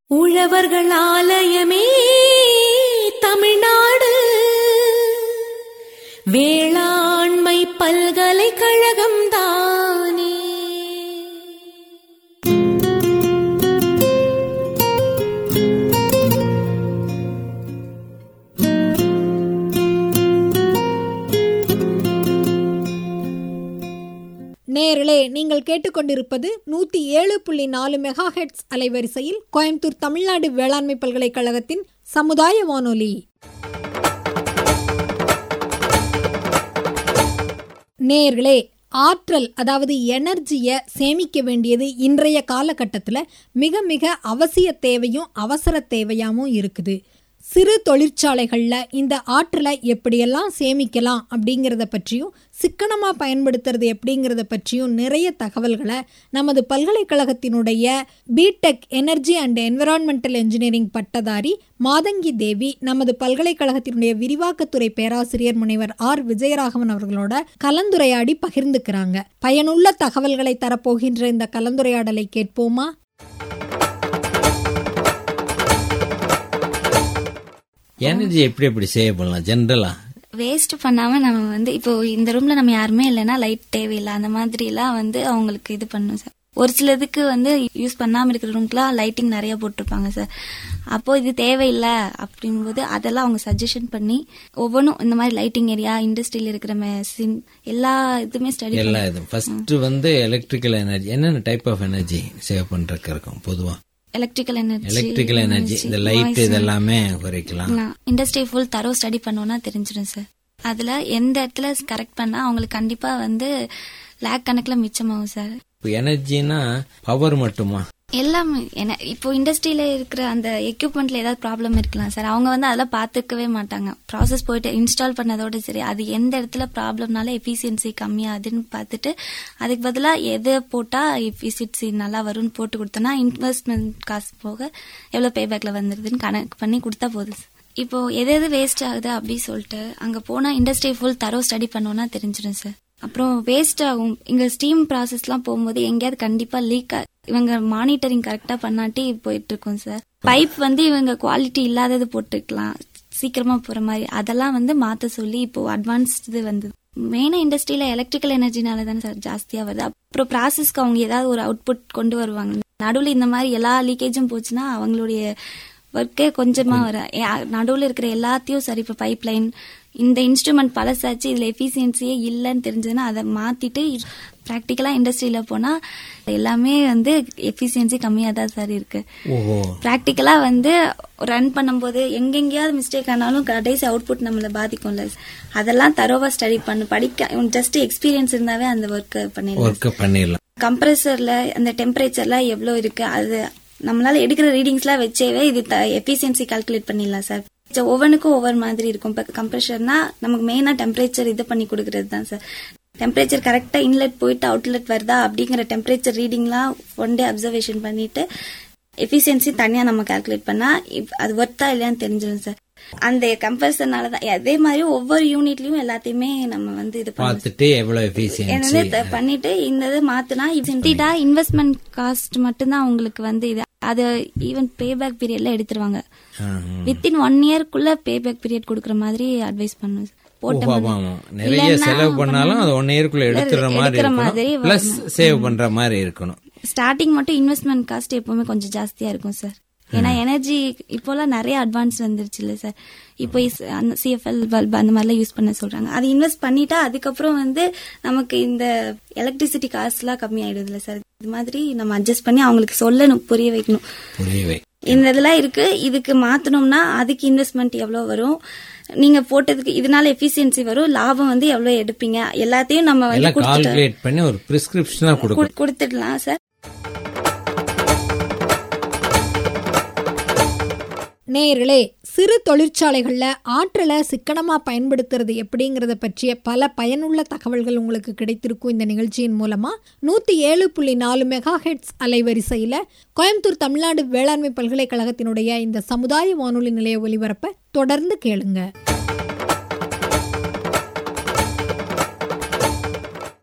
உழவர்கள் ஆலயமே தமிழ்நாடு வேளாண்மை பல்கலைக்கழகம் தானே நேர்களே நீங்கள் கேட்டுக்கொண்டிருப்பது நூற்றி ஏழு புள்ளி நாலு மெகா ஹெட்ஸ் அலைவரிசையில் கோயம்புத்தூர் தமிழ்நாடு வேளாண்மை பல்கலைக்கழகத்தின் சமுதாய வானொலி நேர்களே ஆற்றல் அதாவது எனர்ஜியை சேமிக்க வேண்டியது இன்றைய காலகட்டத்தில் மிக மிக அவசிய தேவையும் அவசர தேவையாகவும் இருக்குது சிறு தொழிற்சாலைகளில் இந்த ஆற்றலை எப்படியெல்லாம் சேமிக்கலாம் அப்படிங்கிறத பற்றியும் சிக்கனமாக பயன்படுத்துறது எப்படிங்கிறத பற்றியும் நிறைய தகவல்களை நமது பல்கலைக்கழகத்தினுடைய BTech energy and environmental engineering பட்டதாரி மாதங்கி தேவி நமது பல்கலைக்கழகத்தினுடைய விரிவாக்கத்துறை பேராசிரியர் முனைவர் ஆர் விஜயராகவன் அவர்களோட கலந்துரையாடி பகிர்ந்துக்கிறாங்க பயனுள்ள தகவல்களை தரப்போகின்ற இந்த கலந்துரையாடலை கேட்போமா எனர்ஜி எப்படி எப்படி சேவ் பண்ணலாம் ஜென்ரலா வேஸ்ட் பண்ணாம நம்ம வந்து இப்போ இந்த ரூம்ல நம்ம யாருமே இல்லைன்னா லைட் தேவையில்லை அந்த மாதிரி எல்லாம் வந்து அவங்களுக்கு இது பண்ணும் சார் ஒரு சிலதுக்கு வந்து யூஸ் பண்ணாம இருக்கிற ரூம்க்குலாம் லைட்டிங் நிறைய போட்டிருப்பாங்க சார் அப்போ இது தேவையில்லை அப்படிங்கும்போது அதெல்லாம் அவங்க சஜஷன் பண்ணி ஒவ்வொன்றும் இந்த மாதிரி லைட்டிங் ஏரியா இண்டஸ்ட்ரியில் இருக்கிற மெஷின் எல்லா இதுவுமே ஸ்டடி எல்லா இதுவும் ஃபர்ஸ்ட் வந்து எலக்ட்ரிக்கல் எனர்ஜி என்னென்ன டைப் ஆஃப் எனர்ஜி சேவ் பண்றதுக்கு இருக்கும் பொதுவா எலக்ட்ரிக்கல் எனர்ஜி எலக்ட்ரிக்கல் எனர்ஜி இந்த லைட் இதெல்லாமே குறைக்கலாம் இண்டஸ்ட்ரி ஃபுல் தரோ ஸ்டடி பண்ணோம்னா தெரிஞ்சிடும் சார் அதுல எந்த இடத்துல கரெக்ட் பண்ணா அவங்களுக்கு கண்டிப்பா வந்து லேக் கணக்குல மிச்சமாகும் சார் இப்போ எனர்ஜினா பவர் மட்டுமா எல்லாமே என்ன இப்போ இண்டஸ்ட்ரியில இருக்கிற அந்த எக்யூப்மெண்ட்ல ஏதாவது ப்ராப்ளம் இருக்கலாம் சார் அவங்க வந்து அதெல்லாம் பார்த்துக்கவே மாட்டாங்க ப்ராசஸ் போயிட்டு இன்ஸ்டால் பண்ணதோட சரி அது எந்த இடத்துல ப்ராப்ளம்னால எஃபிஷியன்சி கம்மியாகுதுன்னு பார்த்துட்டு அதுக்கு பதிலாக எதை போட்டா எஃபிஷியன்சி நல்லா வரும்னு போட்டு கொடுத்தோம்னா இன்வெஸ்ட்மெண்ட் காசு போக எவ்வளோ பேபேக்ல வந்துருதுன்னு கணக்கு பண்ணி கொடுத்தா போதும் சார் இப்போ எது எது வேஸ்ட் ஆகுது அப்படின்னு சொல்லிட்டு அங்க போனா இண்டஸ்ட்ரி ஃபுல் தரோ ஸ்டடி பண்ணோம்னா தெரிஞ்சிடும் சார் அப்புறம் வேஸ்ட் ஆகும் இங்க ஸ்டீம் ப்ராசஸ்லாம் போகும்போது எங்கேயாவது கண்டிப்பா லீக் இவங்க மானிட்டரிங் கரெக்டா பண்ணாட்டி போயிட்டு இருக்கும் சார் பைப் வந்து இவங்க குவாலிட்டி இல்லாதது போட்டுக்கலாம் சீக்கிரமா போற மாதிரி அதெல்லாம் வந்து மாத்த சொல்லி இப்போ அட்வான்ஸ்டு வந்து மெயினா இண்டஸ்ட்ரியில எலக்ட்ரிக்கல் எனர்ஜினால தானே சார் ஜாஸ்தியா வருது அப்புறம் ப்ராசஸ்க்கு அவங்க ஏதாவது ஒரு அவுட்புட் கொண்டு வருவாங்க நடுவில் இந்த மாதிரி எல்லா லீக்கேஜும் போச்சுன்னா அவங்களுடைய ஒர்க்கே கொஞ்சமா வர நடுவில் இருக்கிற எல்லாத்தையும் சரி இப்போ பைப் லைன் இந்த இன்ஸ்ட்ருமெண்ட் பழசாச்சு இதுல எஃபிஷியன்சியே இல்லைன்னு தெரிஞ்சதுன்னா அதை மாத்திட்டு ப்ராக்டிக்கலா இண்டஸ்ட்ரியில போனா எல்லாமே வந்து எஃபிஷியன்சி கம்மியா தான் சார் இருக்கு ஓஹோ ப்ராக்டிக்கலா வந்து ரன் பண்ணும்போது எங்கெங்கேயாவது மிஸ்டேக் ஆனாலும் கடைசி அவுட்புட் நம்மள பாதிக்கும்ல அதெல்லாம் தரோவா ஸ்டடி பண்ணு படிக்க ஜஸ்ட் எக்ஸ்பீரியன்ஸ் இருந்தாவே அந்த ஒர்க் பண்ணிடலாம் ஒர்க் பண்ணிடலாம் கம்ப்ரெசர்ல அந்த டெம்பரேச்சர்ல எவ்வளவு இருக்கு அது நம்மளால எடுக்கிற ரீடிங்ஸ்லாம் வச்சேவே இது எஃபிஷியன்சி கால்குலேட் பண்ணிடலாம் சார் ஒவ்வொன்றுக்கும் ஒவ்வொரு மாதிரி இருக்கும் இப்போ கம்ப்ரெஷர்னா நமக்கு மெயினா டெம்பரேச்சர் இது பண்ணி கொடுக்கறது தான் சார் டெம்பரேச்சர் கரெக்டா இன்லெட் போயிட்டு அவுட்லெட் வருதா அப்படிங்கிற டெம்பரேச்சர் ரீடிங்லாம் ஒன் டே அப்சர்வேஷன் பண்ணிட்டு எஃபிஷியன்சி தனியா நம்ம கால்குலேட் பண்ணா அது ஒர்த்தா இல்லையான்னு தெரிஞ்சிடும் சார் அந்த கம்பல்சர்னால தான் அதே மாதிரி ஒவ்வொரு யூனிட்லயும் எல்லாத்தையுமே நம்ம வந்து இது பார்த்துட்டு எவ்வளவு எஃபிஷியன்சி பண்ணிட்டு இந்த இது மாத்தினா இன்டா இன்வெஸ்ட்மெண்ட் காஸ்ட் மட்டும்தான் உங்களுக்கு வந்து இது அது ஈவன் பேபேக் பீரியட்ல எடுத்துருவாங்க வித்தின் ஒன் இயர்க்குள்ள பேபேக் பீரியட் கொடுக்கற மாதிரி அட்வைஸ் பண்ணுவேன் நிறைய செலவு பண்ணாலும் அது ஒன் இயர்க்குள்ள எடுத்துற மாதிரி பிளஸ் சேவ் பண்ற மாதிரி இருக்கணும் ஸ்டார்டிங் மட்டும் இன்வெஸ்ட்மெண்ட் காஸ்ட் எப்பவுமே கொஞ்சம் ஜாஸ்தியா இருக்கும் சார் ஏன்னா எனர்ஜி இப்போலாம் நிறைய அட்வான்ஸ் வந்துருச்சு இல்ல சார் இப்போ சிஎஃப்எல் பல்ப் அந்த மாதிரிலாம் யூஸ் பண்ண சொல்றாங்க அது இன்வெஸ்ட் பண்ணிட்டா அதுக்கப்புறம் வந்து நமக்கு இந்த எலக்ட்ரிசிட்டி காஸ்ட் எல்லாம் கம்மி ஆயிடுதுல சார் இது மாதிரி நம்ம அட்ஜஸ்ட் பண்ணி அவங்களுக்கு சொல்லணும் புரிய வைக்கணும் புரியவே இந்த இதெல்லாம் இருக்கு இதுக்கு மாத்தணும்னா அதுக்கு இன்வெஸ்ட்மெண்ட் எவ்வளவு வரும் நீங்க போட்டதுக்கு இதனால எஃபிஷியன்சி வரும் லாபம் வந்து எவ்வளவு எடுப்பீங்க எல்லாத்தையும் நம்ம வந்து கால்குலேட் பண்ணி ஒரு பிரிஸ்கிரிப்ஷனா கொடுக்கணும் கொடுத்துடலாம் சார் நேயர்களே சிறு தொழிற்சாலைகளில் ஆற்றலை சிக்கனமாக பயன்படுத்துறது எப்படிங்கிறத பற்றிய பல பயனுள்ள தகவல்கள் உங்களுக்கு கிடைத்திருக்கும் இந்த நிகழ்ச்சியின் மூலமாக நூற்றி ஏழு புள்ளி நாலு மெகா ஹெட்ஸ் அலைவரிசையில் கோயம்புத்தூர் தமிழ்நாடு வேளாண்மை பல்கலைக்கழகத்தினுடைய இந்த சமுதாய வானொலி நிலைய ஒலிபரப்பை தொடர்ந்து கேளுங்க